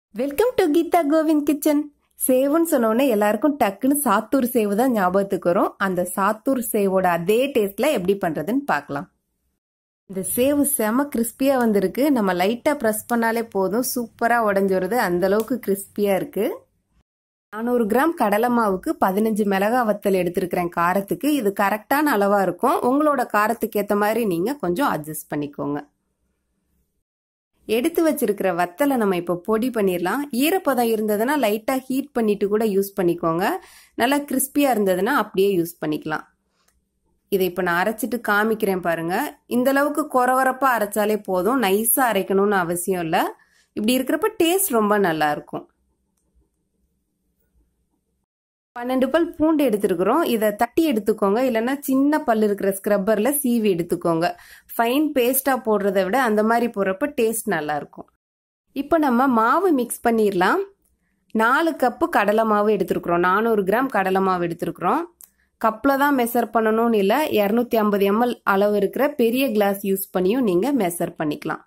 welcome to Geeta Govind kitchen சேவுன்னு சொன்னோடனே எல்லாருக்கும் டக்குன்னு சாத்தூர் சேவு தான் ஞாபகத்துக்கு வரும் அந்த சாத்தூர் சேவோட அதே டேஸ்ட்ல எப்படி பண்றதுன்னு பார்க்கலாம் இந்த சேவு செம கிறிஸ்பியா வந்திருக்கு நம்ம லைட்டா ப்ரெஸ் பண்ணாலே போதும் சூப்பரா உடஞ்சி வருது அந்த அளவுக்கு கிறிஸ்பியா இருக்கு நானூறு கிராம் கடலை மாவுக்கு பதினஞ்சு மிளகா வத்தல் எடுத்திருக்கிறேன் காரத்துக்கு இது கரெக்டான அளவா இருக்கும் உங்களோட காரத்துக்கு ஏற்ற மாதிரி நீங்க கொஞ்சம் அட்ஜஸ்ட் பண்ணிக்கோங்க எடுத்து வச்சிருக்கிற வத்தலை நம்ம இப்போ பொடி பண்ணிடலாம் ஈரப்பதம் இருந்ததுன்னா லைட்டாக ஹீட் பண்ணிட்டு கூட யூஸ் பண்ணிக்கோங்க நல்லா கிறிஸ்பியாக இருந்ததுன்னா அப்படியே யூஸ் பண்ணிக்கலாம் இதை இப்போ நான் அரைச்சிட்டு காமிக்கிறேன் பாருங்க இந்த அளவுக்கு குறவரப்பாக அரைச்சாலே போதும் நைஸாக அரைக்கணும்னு அவசியம் இல்லை இப்படி இருக்கிறப்ப டேஸ்ட் ரொம்ப நல்லா இருக்கும் பன்னெண்டு பல் பூண்டு எடுத்துருக்குறோம் இதை தட்டி எடுத்துக்கோங்க இல்லைன்னா சின்ன பல் இருக்கிற ஸ்க்ரப்பரில் சீவி எடுத்துக்கோங்க ஃபைன் பேஸ்ட்டாக போடுறத விட அந்த மாதிரி போடுறப்ப டேஸ்ட் நல்லா இருக்கும் இப்போ நம்ம மாவு மிக்ஸ் பண்ணிடலாம் நாலு கப்பு கடலை மாவு எடுத்துருக்குறோம் நானூறு கிராம் கடலை மாவு எடுத்துருக்குறோம் கப்பில் தான் மெஷர் பண்ணணும்னு இல்லை இரநூத்தி ஐம்பது எம்எல் அளவு இருக்கிற பெரிய கிளாஸ் யூஸ் பண்ணியும் நீங்கள் மெஷர் பண்ணிக்கலாம்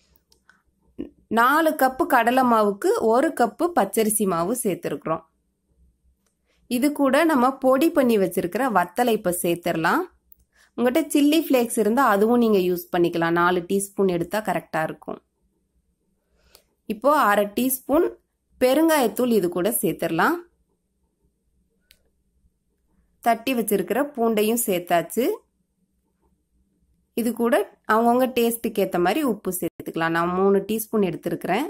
நாலு கப்பு கடலை மாவுக்கு ஒரு கப்பு பச்சரிசி மாவு சேர்த்துருக்குறோம் இது கூட நம்ம பொடி பண்ணி வச்சிருக்கிற வத்தலை இப்போ சேர்த்துடலாம் உங்கள்கிட்ட சில்லி ஃப்ளேக்ஸ் இருந்தால் அதுவும் நீங்கள் யூஸ் பண்ணிக்கலாம் நாலு டீஸ்பூன் எடுத்தால் கரெக்டாக இருக்கும் இப்போ அரை டீஸ்பூன் பெருங்காயத்தூள் இது கூட சேர்த்துடலாம் தட்டி வச்சிருக்கிற பூண்டையும் சேர்த்தாச்சு இது கூட அவங்கவுங்க டேஸ்ட்டுக்கு ஏற்ற மாதிரி உப்பு சேர்த்துக்கலாம் நான் மூணு டீஸ்பூன் எடுத்துருக்கிறேன்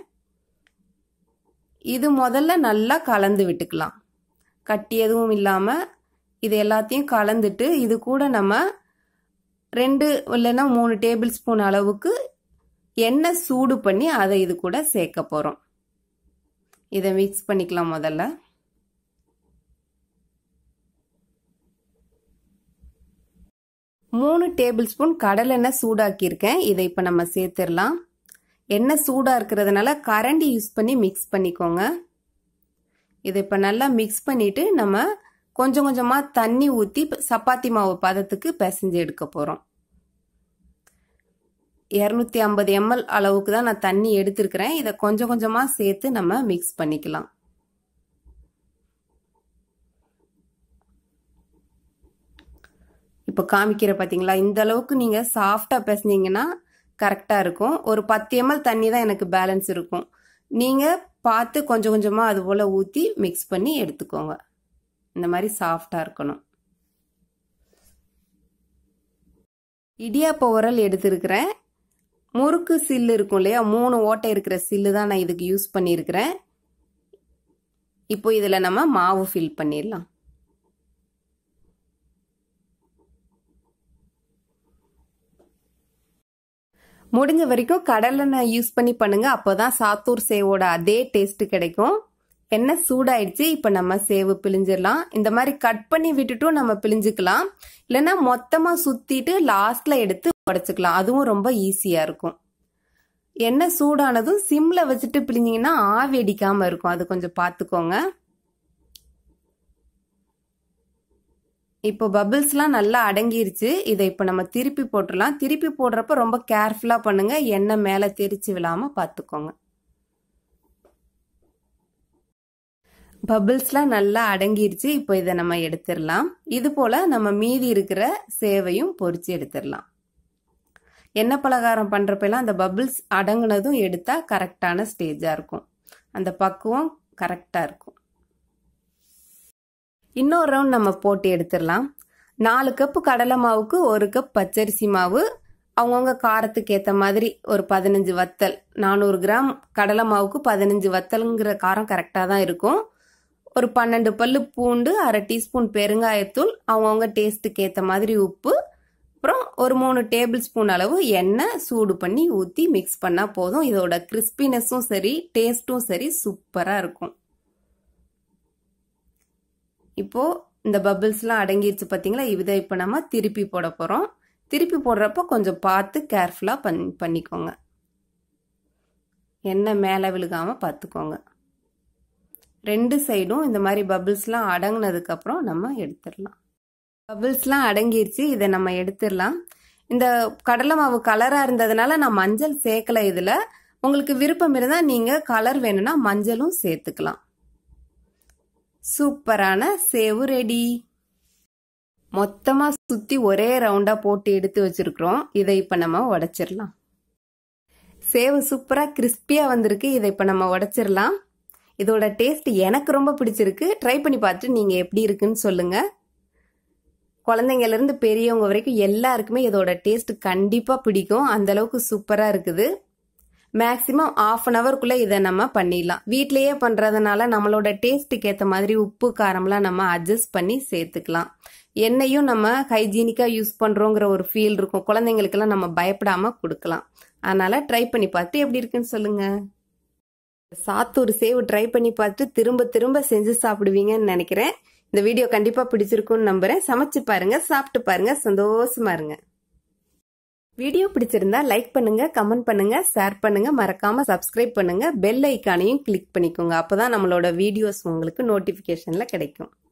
இது முதல்ல நல்லா கலந்து விட்டுக்கலாம் கட்டி எதுவும் இல்லாமல் இது எல்லாத்தையும் கலந்துட்டு இது கூட நம்ம ரெண்டு இல்லைன்னா மூணு டேபிள் ஸ்பூன் அளவுக்கு எண்ணெய் சூடு பண்ணி அதை இது கூட சேர்க்க போகிறோம் இதை மிக்ஸ் பண்ணிக்கலாம் முதல்ல மூணு டேபிள் ஸ்பூன் கடலெண்ணெய் சூடாக்கியிருக்கேன் இதை இப்போ நம்ம சேர்த்துடலாம் எண்ணெய் சூடாக இருக்கிறதுனால கரண்டி யூஸ் பண்ணி மிக்ஸ் பண்ணிக்கோங்க இதை இப்போ நல்லா மிக்ஸ் பண்ணிட்டு நம்ம கொஞ்சம் கொஞ்சமாக தண்ணி ஊற்றி சப்பாத்தி மாவு பதத்துக்கு பிசைஞ்சு எடுக்க போகிறோம் இரநூத்தி ஐம்பது எம்எல் அளவுக்கு தான் நான் தண்ணி எடுத்திருக்கிறேன் இதை கொஞ்சம் கொஞ்சமாக சேர்த்து நம்ம மிக்ஸ் பண்ணிக்கலாம் இப்போ காமிக்கிற பார்த்தீங்களா இந்த அளவுக்கு நீங்கள் சாஃப்டாக பிசைஞ்சிங்கன்னா கரெக்டாக இருக்கும் ஒரு பத்து எம்எல் தண்ணி தான் எனக்கு பேலன்ஸ் இருக்கும் நீங்கள் பார்த்து கொஞ்சம் கொஞ்சமாக அது போல் ஊற்றி மிக்ஸ் பண்ணி எடுத்துக்கோங்க இந்த மாதிரி சாஃப்டாக இருக்கணும் இடியாப்ப உரல் எடுத்திருக்கிறேன் முறுக்கு சில்லு இருக்கும் இல்லையா மூணு ஓட்டை இருக்கிற சில்லு தான் நான் இதுக்கு யூஸ் பண்ணியிருக்கிறேன் இப்போ இதில் நம்ம மாவு ஃபில் பண்ணிடலாம் முடிஞ்ச வரைக்கும் கடலெண்ணெய் யூஸ் பண்ணி பண்ணுங்க அப்போதான் சாத்தூர் சேவோட அதே டேஸ்ட் கிடைக்கும் எண்ணெய் சூடாயிடுச்சு இப்போ நம்ம சேவு பிழிஞ்சிடலாம் இந்த மாதிரி கட் பண்ணி விட்டுட்டும் நம்ம பிழிஞ்சுக்கலாம் இல்லைன்னா மொத்தமாக சுற்றிட்டு லாஸ்ட்ல எடுத்து உடச்சிக்கலாம் அதுவும் ரொம்ப ஈஸியாக இருக்கும் எண்ணெய் சூடானதும் சிம்மில் வச்சுட்டு பிழிஞ்சிங்கன்னா ஆவி அடிக்காமல் இருக்கும் அது கொஞ்சம் பார்த்துக்கோங்க இப்போ பபிள்ஸ்லாம் நல்லா அடங்கிருச்சு இதை இப்போ நம்ம திருப்பி போட்டுடலாம் திருப்பி போடுறப்ப ரொம்ப கேர்ஃபுல்லாக பண்ணுங்க எண்ணெய் மேலே தெரிச்சு விழாமல் பார்த்துக்கோங்க பபிள்ஸ்லாம் நல்லா அடங்கிருச்சு இப்போ இதை நம்ம எடுத்துடலாம் இது போல் நம்ம மீதி இருக்கிற சேவையும் பொறிச்சு எடுத்துடலாம் எண்ணெய் பலகாரம் பண்ணுறப்பெல்லாம் அந்த பபிள்ஸ் அடங்குனதும் எடுத்தால் கரெக்டான ஸ்டேஜாக இருக்கும் அந்த பக்குவம் கரெக்டாக இருக்கும் இன்னொரு ரவுண்ட் நம்ம போட்டு எடுத்துடலாம் நாலு கப்பு கடலை மாவுக்கு ஒரு கப் பச்சரிசி மாவு அவங்கவுங்க காரத்துக்கு ஏற்ற மாதிரி ஒரு பதினஞ்சு வத்தல் நானூறு கிராம் கடலை மாவுக்கு பதினஞ்சு வத்தலுங்கிற காரம் கரெக்டாக தான் இருக்கும் ஒரு பன்னெண்டு பல்லு பூண்டு அரை டீஸ்பூன் பெருங்காயத்தூள் அவங்கவுங்க டேஸ்ட்டுக்கு ஏற்ற மாதிரி உப்பு அப்புறம் ஒரு மூணு டேபிள் ஸ்பூன் அளவு எண்ணெய் சூடு பண்ணி ஊற்றி மிக்ஸ் பண்ணால் போதும் இதோட கிறிஸ்பினஸும் சரி டேஸ்ட்டும் சரி சூப்பராக இருக்கும் இப்போ இந்த பபிள்ஸ்லாம் அடங்கிருச்சு பார்த்தீங்களா இதை இப்போ நம்ம திருப்பி போட போகிறோம் திருப்பி போடுறப்போ கொஞ்சம் பார்த்து கேர்ஃபுல்லாக பண் பண்ணிக்கோங்க எண்ணெய் மேலே விழுகாமல் பார்த்துக்கோங்க ரெண்டு சைடும் இந்த மாதிரி பபிள்ஸ்லாம் அடங்கினதுக்கப்புறம் நம்ம எடுத்துடலாம் பபிள்ஸ்லாம் அடங்கிருச்சு இதை நம்ம எடுத்துடலாம் இந்த கடலை மாவு கலராக இருந்ததுனால நான் மஞ்சள் சேர்க்கலை இதில் உங்களுக்கு விருப்பம் இருந்தால் நீங்கள் கலர் வேணும்னா மஞ்சளும் சேர்த்துக்கலாம் சூப்பரான சேவு ரெடி மொத்தமாக சுற்றி ஒரே ரவுண்டாக போட்டு எடுத்து வச்சிருக்கிறோம் இதை இப்போ நம்ம உடைச்சிடலாம் சேவு சூப்பராக கிறிஸ்பியாக வந்திருக்கு இதை இப்போ நம்ம உடைச்சிடலாம் இதோட டேஸ்ட் எனக்கு ரொம்ப பிடிச்சிருக்கு ட்ரை பண்ணி பார்த்துட்டு நீங்கள் எப்படி இருக்குன்னு சொல்லுங்கள் குழந்தைங்கலேருந்து பெரியவங்க வரைக்கும் எல்லாருக்குமே இதோட டேஸ்ட் கண்டிப்பாக பிடிக்கும் அந்த அளவுக்கு சூப்பராக இருக்குது மேக்ஸிமம் ஆஃப் அன் ஹவர்க்குள்ளே இதை நம்ம பண்ணிடலாம் வீட்லேயே பண்ணுறதுனால நம்மளோட டேஸ்ட்டுக்கு ஏற்ற மாதிரி உப்பு காரம்லாம் நம்ம அட்ஜஸ்ட் பண்ணி சேர்த்துக்கலாம் எண்ணெயும் நம்ம ஹைஜீனிக்காக யூஸ் பண்ணுறோங்கிற ஒரு ஃபீல் இருக்கும் குழந்தைங்களுக்கெல்லாம் நம்ம பயப்படாமல் கொடுக்கலாம் அதனால் ட்ரை பண்ணி பார்த்து எப்படி இருக்குன்னு சொல்லுங்கள் சாத்தூர் சேவு ட்ரை பண்ணி பார்த்து திரும்ப திரும்ப செஞ்சு சாப்பிடுவீங்கன்னு நினைக்கிறேன் இந்த வீடியோ கண்டிப்பாக பிடிச்சிருக்கும்னு நம்புறேன் சமைச்சு பாருங்க சாப்பிட்டு பாருங்க சந்தோஷமா இருங்க வீடியோ பிடிச்சிருந்தா லைக் பண்ணுங்க கமெண்ட் பண்ணுங்க ஷேர் பண்ணுங்க மறக்காம சப்ஸ்கிரைப் பண்ணுங்க பெல் ஐக்கானையும் கிளிக் பண்ணிக்கோங்க அப்பதான் நம்மளோட வீடியோஸ் உங்களுக்கு நோட்டிபிகேஷன்ல கிடைக்கும்